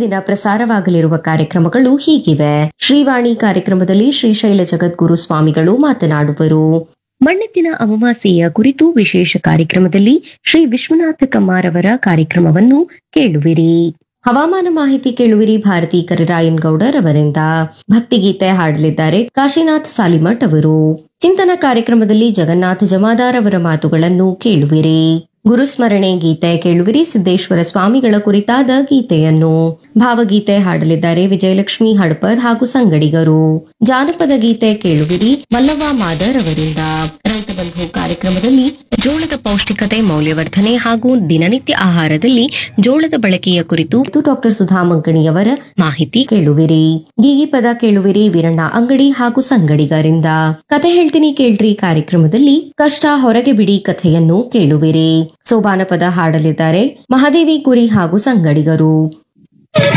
ದಿನ ಪ್ರಸಾರವಾಗಲಿರುವ ಕಾರ್ಯಕ್ರಮಗಳು ಹೀಗಿವೆ ಶ್ರೀವಾಣಿ ಕಾರ್ಯಕ್ರಮದಲ್ಲಿ ಶ್ರೀಶೈಲ ಜಗದ್ಗುರು ಸ್ವಾಮಿಗಳು ಮಾತನಾಡುವರು ಮಣ್ಣೆತ್ತಿನ ಅಮಾವಾಸ್ಯೆಯ ಕುರಿತು ವಿಶೇಷ ಕಾರ್ಯಕ್ರಮದಲ್ಲಿ ಶ್ರೀ ವಿಶ್ವನಾಥ ಕಮ್ಮಾರವರ ಕಾರ್ಯಕ್ರಮವನ್ನು ಕೇಳುವಿರಿ ಹವಾಮಾನ ಮಾಹಿತಿ ಕೇಳುವಿರಿ ಭಾರತಿ ಕರಿರಾಯನ್ ಗೌಡರ್ ಅವರಿಂದ ಭಕ್ತಿಗೀತೆ ಹಾಡಲಿದ್ದಾರೆ ಕಾಶಿನಾಥ್ ಸಾಲಿಮಠ್ ಅವರು ಚಿಂತನ ಕಾರ್ಯಕ್ರಮದಲ್ಲಿ ಜಗನ್ನಾಥ ಜಮಾದಾರ್ ಅವರ ಮಾತುಗಳನ್ನು ಕೇಳುವಿರಿ ಗುರುಸ್ಮರಣೆ ಗೀತೆ ಕೇಳುವಿರಿ ಸಿದ್ದೇಶ್ವರ ಸ್ವಾಮಿಗಳ ಕುರಿತಾದ ಗೀತೆಯನ್ನು ಭಾವಗೀತೆ ಹಾಡಲಿದ್ದಾರೆ ವಿಜಯಲಕ್ಷ್ಮಿ ಹಡಪದ್ ಹಾಗೂ ಸಂಗಡಿಗರು ಜಾನಪದ ಗೀತೆ ಕೇಳುವಿರಿ ಮಲ್ಲವ್ವ ಮಾದರ್ ಅವರಿಂದ ರೈತ ಬಂಧು ಕಾರ್ಯಕ್ರಮದಲ್ಲಿ ಜೋಳದ ಪೌಷ್ಟಿಕತೆ ಮೌಲ್ಯವರ್ಧನೆ ಹಾಗೂ ದಿನನಿತ್ಯ ಆಹಾರದಲ್ಲಿ ಜೋಳದ ಬಳಕೆಯ ಕುರಿತು ಡಾಕ್ಟರ್ ಸುಧಾ ಮಂಕಣಿಯವರ ಮಾಹಿತಿ ಕೇಳುವಿರಿ ಗೀಗಿ ಪದ ಕೇಳುವಿರಿ ವೀರಣ್ಣ ಅಂಗಡಿ ಹಾಗೂ ಸಂಗಡಿಗರಿಂದ ಕತೆ ಹೇಳ್ತೀನಿ ಕೇಳ್ರಿ ಕಾರ್ಯಕ್ರಮದಲ್ಲಿ ಕಷ್ಟ ಹೊರಗೆ ಬಿಡಿ ಕಥೆಯನ್ನು ಕೇಳುವಿರಿ ಸೋಬಾನ ಪದ ಹಾಡಲಿದ್ದಾರೆ ಮಹಾದೇವಿ ಕುರಿ ಹಾಗೂ ಸಂಗಡಿಗರು